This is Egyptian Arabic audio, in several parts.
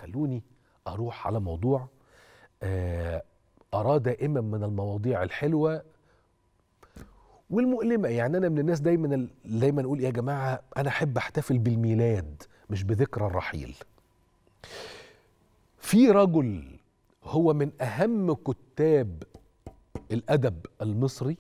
خلوني اروح على موضوع آه، اراه دائما من المواضيع الحلوه والمؤلمه يعني انا من الناس دايما ال- دايما اقول يا جماعه انا احب احتفل بالميلاد مش بذكرى الرحيل في رجل هو من اهم كتاب الادب المصري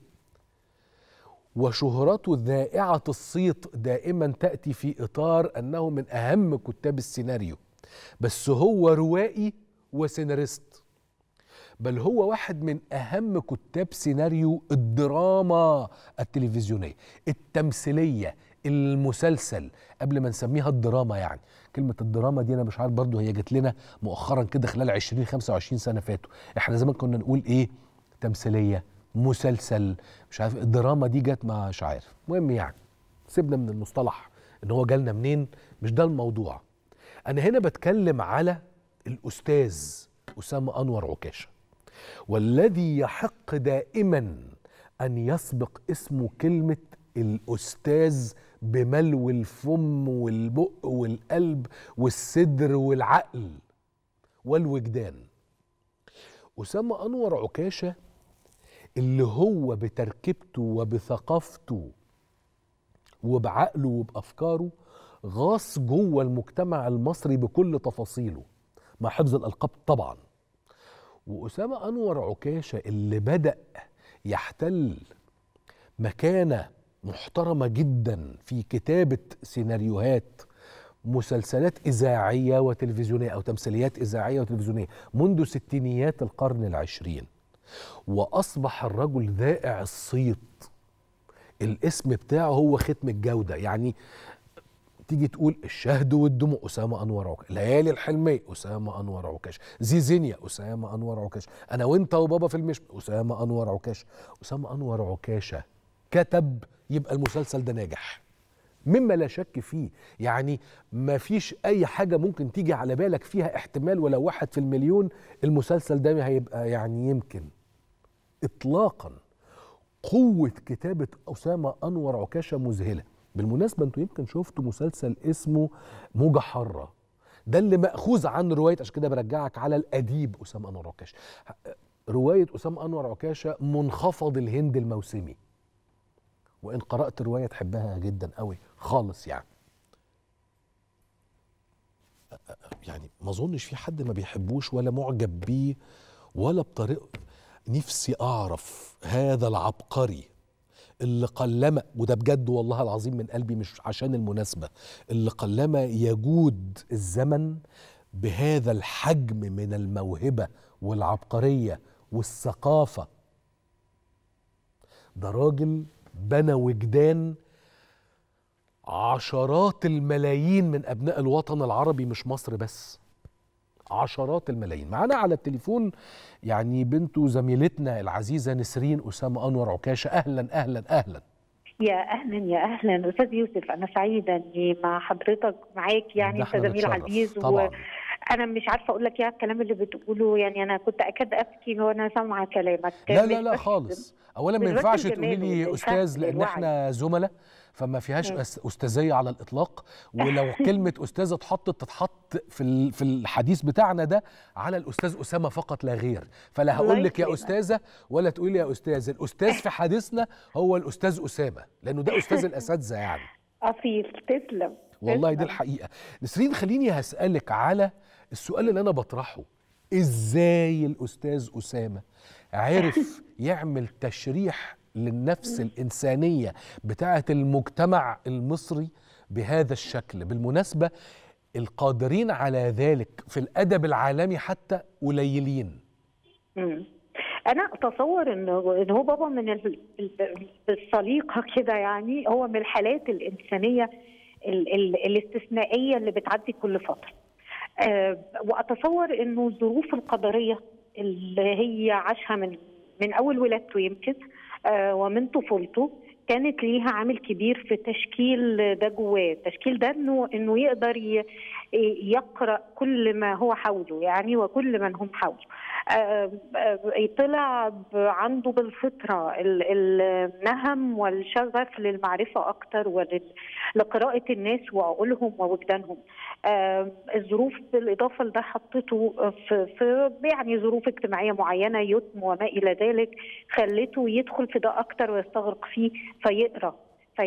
وشهرته ذائعه الصيت دائما تاتي في اطار انه من اهم كتاب السيناريو بس هو روائي وسيناريست بل هو واحد من اهم كتاب سيناريو الدراما التلفزيونيه التمثيليه المسلسل قبل ما نسميها الدراما يعني كلمة الدراما دي أنا مش عارف برضه هي جت لنا مؤخرا كده خلال 20 25 سنة فاتوا إحنا زمان كنا نقول إيه تمثيلية مسلسل مش عارف الدراما دي جت مع مش عارف المهم يعني سيبنا من المصطلح إن هو جالنا منين مش ده الموضوع أنا هنا بتكلم على الأستاذ أسامة أنور عكاشة والذي يحق دائما أن يسبق اسمه كلمة الأستاذ بملو الفم والبق والقلب والصدر والعقل والوجدان أسامة أنور عكاشة اللي هو بتركيبته وبثقافته وبعقله وبأفكاره غاص جوه المجتمع المصري بكل تفاصيله مع حفظ الألقاب طبعا وأسامة أنور عكاشة اللي بدأ يحتل مكانة محترمة جدا في كتابة سيناريوهات مسلسلات إذاعية وتلفزيونية أو تمثيليات إذاعية وتلفزيونية منذ ستينيات القرن العشرين وأصبح الرجل ذائع الصيت الاسم بتاعه هو ختم الجودة يعني تيجي تقول الشهد والدموع أسامة أنور عكاش ليالي الحلمية أسامة أنور عكاش زيزينيا أسامة أنور عكاش أنا وأنت وبابا في المشم أسامة أنور عكاش أسامة أنور عكاشة كتب يبقى المسلسل ده ناجح مما لا شك فيه يعني ما فيش أي حاجة ممكن تيجي على بالك فيها احتمال ولو واحد في المليون المسلسل ده هيبقى يعني يمكن إطلاقا قوة كتابة أسامة أنور عكاشة مذهلة بالمناسبة انتوا يمكن شفتوا مسلسل اسمه موجة حارة ده اللي مأخوذ عن رواية عشان كده برجعك على الأديب أسامة أنور عكاشة رواية أسامة أنور عكاشة منخفض الهند الموسمي وإن قرأت رواية تحبها جدا قوي خالص يعني يعني ما اظنش في حد ما بيحبوش ولا معجب بيه ولا بطريقه نفسي اعرف هذا العبقري اللي قلما وده بجد والله العظيم من قلبي مش عشان المناسبه اللي قلما يجود الزمن بهذا الحجم من الموهبه والعبقريه والثقافه ده راجل بنى وجدان عشرات الملايين من ابناء الوطن العربي مش مصر بس عشرات الملايين معانا على التليفون يعني بنته زميلتنا العزيزه نسرين اسامه انور عكاشه اهلا اهلا اهلا يا اهلا يا اهلا استاذ يوسف انا سعيده اني مع حضرتك معاك يعني ده انت احنا زميل نتشرف. عزيز طبعا وانا مش عارفه اقول لك ايه على الكلام اللي بتقوله يعني انا كنت اكاد ابكي وانا سامعه كلامك لا مش لا لا بس- خالص اولا ما مش بس ينفعش تقولي الجمال لي والفهم استاذ لان والوعي. احنا زملاء فما فيهاش مم. أس- استاذيه على الاطلاق ولو كلمه استاذ اتحطت تتحط في ال- في الحديث بتاعنا ده على الاستاذ اسامه فقط لا غير فلا الله هقول لك يا يكرمك. استاذه ولا تقولي لي يا استاذ الاستاذ في حديثنا هو الاستاذ اسامه لانه ده استاذ الاساتذه يعني اصيل تسلم والله دي تسلم. الحقيقه نسرين خليني هسالك على السؤال اللي انا بطرحه ازاي الاستاذ اسامه عرف يعمل تشريح للنفس الانسانيه بتاعه المجتمع المصري بهذا الشكل بالمناسبه القادرين على ذلك في الادب العالمي حتى قليلين مم. انا اتصور انه ان هو بابا من ال- ال- السليقه كده يعني هو من الحالات الانسانيه ال- ال- الاستثنائيه اللي بتعدي كل فتره آه، واتصور انه الظروف القدريه اللي هي عاشها من من اول ولادته يمكن آه، ومن طفولته كانت ليها عامل كبير في تشكيل ده جواه التشكيل ده انه انه يقدر ي- يقرا كل ما هو حوله يعني وكل من هم حوله آه، آه، طلع ب- عنده بالفطره ال- النهم والشغف للمعرفه اكتر ولقراءه الناس وعقولهم ووجدانهم آه، الظروف بالاضافه لده حطته في, في يعني ظروف اجتماعيه معينه يتم وما الى ذلك خلته يدخل في ده اكتر ويستغرق فيه فيقرا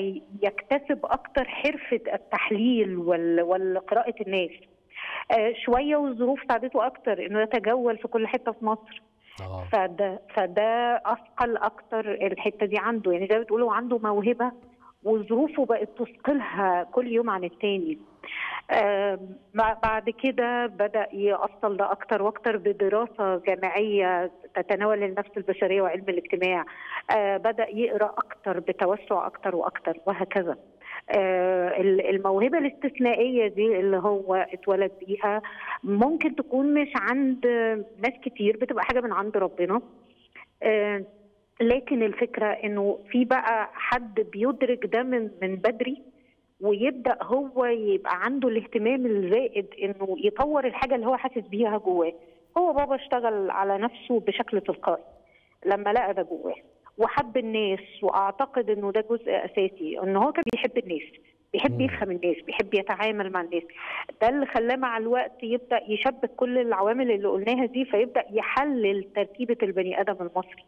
فيكتسب اكتر حرفه التحليل وال- والقراءه الناس آه، شويه والظروف ساعدته اكتر انه يتجول في كل حته في مصر اه فده فده اثقل اكتر الحته دي عنده يعني زي ما بتقولوا عنده موهبه وظروفه بقت تثقلها كل يوم عن التاني آم، مع- بعد كده بدا يأصل ده اكتر واكتر بدراسه جامعيه تتناول النفس البشريه وعلم الاجتماع آه، بدا يقرا اكتر بتوسع اكتر واكتر وهكذا آه، ال- الموهبه الاستثنائيه دي اللي هو اتولد بيها ممكن تكون مش عند ناس كتير بتبقى حاجه من عند ربنا آه، لكن الفكره انه في بقى حد بيدرك ده من من بدري ويبدا هو يبقى عنده الاهتمام الزائد انه يطور الحاجه اللي هو حاسس بيها جواه هو بابا اشتغل على نفسه بشكل تلقائي لما لقى ده جواه وحب الناس واعتقد انه ده جزء اساسي ان هو كان بيحب الناس بيحب مم. يفهم الناس بيحب يتعامل مع الناس ده اللي خلاه مع الوقت يبدا يشبك كل العوامل اللي قلناها دي فيبدا يحلل تركيبه البني ادم المصري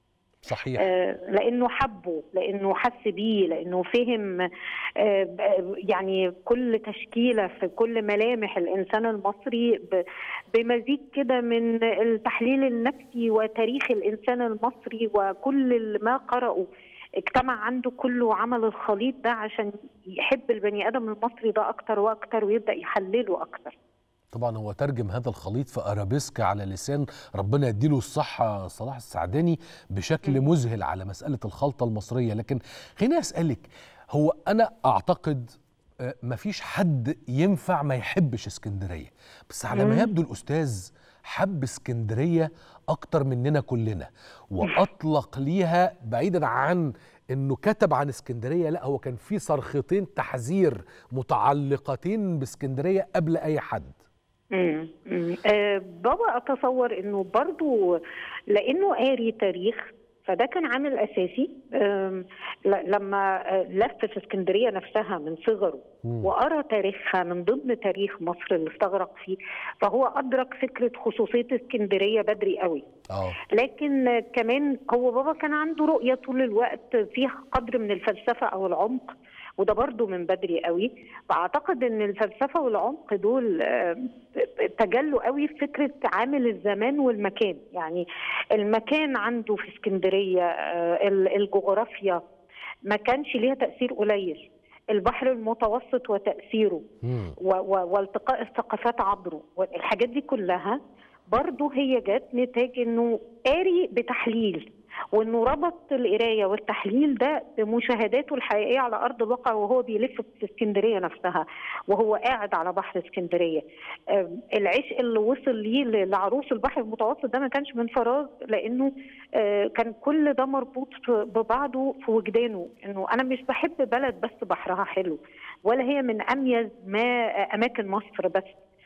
صحيح آه، لانه حبه لانه حس بيه لانه فهم آه، ب- يعني كل تشكيله في كل ملامح الانسان المصري ب- بمزيج كده من التحليل النفسي وتاريخ الانسان المصري وكل ما قرأه اجتمع عنده كله وعمل الخليط ده عشان يحب البني ادم المصري ده اكتر واكتر ويبدا يحلله اكتر طبعا هو ترجم هذا الخليط في ارابيسك على لسان ربنا يديله الصحه صلاح السعداني بشكل مم. مذهل على مساله الخلطه المصريه لكن خليني اسالك هو انا اعتقد آه، مفيش حد ينفع ما يحبش اسكندريه بس على ما مم. يبدو الاستاذ حب اسكندريه اكتر مننا كلنا واطلق ليها بعيدا عن انه كتب عن اسكندريه لا هو كان في صرختين تحذير متعلقتين باسكندريه قبل اي حد مم. مم. آه بابا اتصور انه برضو لانه قاري تاريخ فده كان عامل اساسي آم، ل- لما آه، لف في اسكندريه نفسها من صغره مم. وقرا تاريخها من ضمن تاريخ مصر اللي استغرق فيه فهو ادرك فكره خصوصيه اسكندريه بدري قوي اه لكن آه، كمان هو بابا كان عنده رؤيه طول الوقت فيها قدر من الفلسفه او العمق وده برضو من بدري قوي فاعتقد ان الفلسفه والعمق دول آه، تجلوا قوي في فكره عامل الزمان والمكان يعني المكان عنده في اسكندريه آه، ال- الجغرافيا ما كانش ليها تاثير قليل البحر المتوسط وتاثيره مم. و- و- والتقاء الثقافات عبره والحاجات دي كلها برضه هي جت نتاج انه قاري بتحليل وانه ربط القرايه والتحليل ده بمشاهداته الحقيقيه على ارض الواقع وهو بيلف في اسكندريه نفسها وهو قاعد على بحر اسكندريه آم، العشق اللي وصل ليه ل- لعروس البحر المتوسط ده ما كانش من فراغ لانه آه، كان كل ده مربوط في- ببعضه في وجدانه انه انا مش بحب بلد بس بحرها حلو ولا هي من اميز ما اماكن مصر بس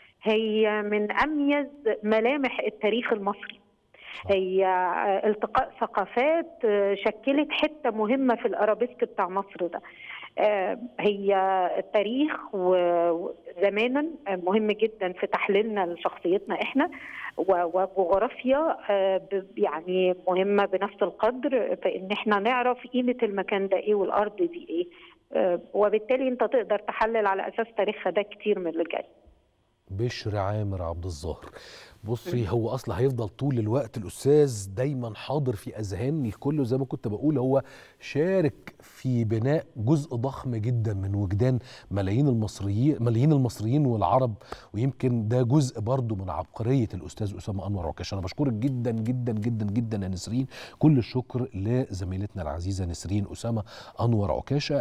هي من اميز ملامح التاريخ المصري هي آه، التقاء ثقافات آه، شكلت حته مهمه في الارابيسك بتاع مصر ده آه، هي التاريخ و- وزمانا آه، مهم جدا في تحليلنا لشخصيتنا احنا و- وجغرافيا آه، ب- يعني مهمه بنفس القدر في ان احنا نعرف قيمه المكان ده ايه والارض دي ايه آه، وبالتالي انت تقدر تحلل على اساس تاريخها ده كتير من اللي جاي بشر عامر عبد الظاهر بصي هو اصلا هيفضل طول الوقت الاستاذ دايما حاضر في اذهان الكل زي ما كنت بقول هو شارك في بناء جزء ضخم جدا من وجدان ملايين المصريين ملايين المصريين والعرب ويمكن ده جزء برضو من عبقريه الاستاذ اسامه انور عكاش انا بشكرك جدا جدا جدا جدا يا نسرين كل الشكر لزميلتنا العزيزه نسرين اسامه انور عكاشه